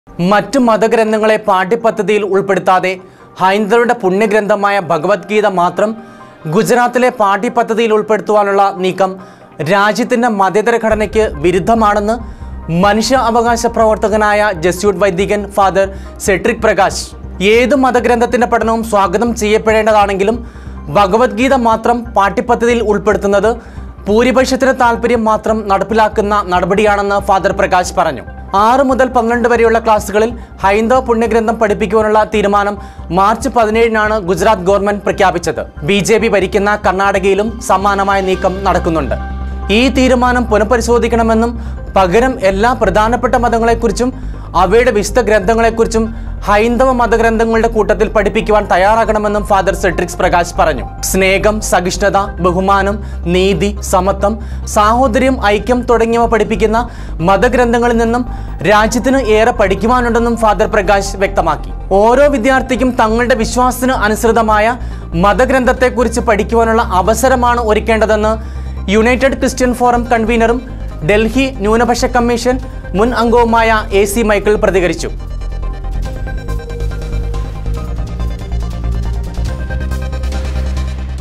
മറ്റു മതഗ്രന്ഥങ്ങളെ പാഠ്യപദ്ധതിയിൽ ഉൾപ്പെടുത്താതെ ഹൈന്ദവരുടെ പുണ്യഗ്രന്ഥമായ ഭഗവത്ഗീത മാത്രം ഗുജറാത്തിലെ പാഠ്യപദ്ധതിയിൽ ഉൾപ്പെടുത്തുവാനുള്ള നീക്കം രാജ്യത്തിൻ്റെ മതേതര ഘടനയ്ക്ക് വിരുദ്ധമാണെന്ന് മനുഷ്യ അവകാശ പ്രവർത്തകനായ ജസ്യൂട്ട് വൈദികൻ ഫാദർ സെട്രിക് പ്രകാശ് ഏത് മതഗ്രന്ഥത്തിൻ്റെ പഠനവും സ്വാഗതം ചെയ്യപ്പെടേണ്ടതാണെങ്കിലും ഭഗവത്ഗീത മാത്രം പാഠ്യപദ്ധതിയിൽ ഉൾപ്പെടുത്തുന്നത് ഭൂരിപക്ഷത്തിന് താല്പര്യം മാത്രം നടപ്പിലാക്കുന്ന നടപടിയാണെന്ന് ഫാദർ പ്രകാശ് പറഞ്ഞു ആറ് മുതൽ പന്ത്രണ്ട് വരെയുള്ള ക്ലാസ്സുകളിൽ ഹൈന്ദവ പുണ്യഗ്രന്ഥം പഠിപ്പിക്കുവാനുള്ള തീരുമാനം മാർച്ച് പതിനേഴിനാണ് ഗുജറാത്ത് ഗവൺമെന്റ് പ്രഖ്യാപിച്ചത് ബി ജെ പി ഭരിക്കുന്ന കർണാടകയിലും സമാനമായ നീക്കം നടക്കുന്നുണ്ട് ഈ തീരുമാനം പുനഃപരിശോധിക്കണമെന്നും പകരം എല്ലാ പ്രധാനപ്പെട്ട മതങ്ങളെക്കുറിച്ചും അവയുടെ വിശുദ്ധ ഗ്രന്ഥങ്ങളെക്കുറിച്ചും ഹൈന്ദവ മതഗ്രന്ഥങ്ങളുടെ കൂട്ടത്തിൽ പഠിപ്പിക്കുവാൻ തയ്യാറാകണമെന്നും ഫാദർ സെട്രിക്സ് പ്രകാശ് പറഞ്ഞു സ്നേഹം സഹിഷ്ണുത ബഹുമാനം നീതി സമത്വം സാഹോദര്യം ഐക്യം തുടങ്ങിയവ പഠിപ്പിക്കുന്ന മതഗ്രന്ഥങ്ങളിൽ നിന്നും രാജ്യത്തിന് ഏറെ പഠിക്കുവാനുണ്ടെന്നും ഫാദർ പ്രകാശ് വ്യക്തമാക്കി ഓരോ വിദ്യാർത്ഥിക്കും തങ്ങളുടെ വിശ്വാസത്തിന് അനുസൃതമായ മതഗ്രന്ഥത്തെക്കുറിച്ച് പഠിക്കുവാനുള്ള അവസരമാണ് ഒരുക്കേണ്ടതെന്ന് യുണൈറ്റഡ് ക്രിസ്ത്യൻ ഫോറം കൺവീനറും ഡൽഹി ന്യൂനപക്ഷ കമ്മീഷൻ മുൻ അംഗവുമായ എ സി മൈക്കിൾ പ്രതികരിച്ചു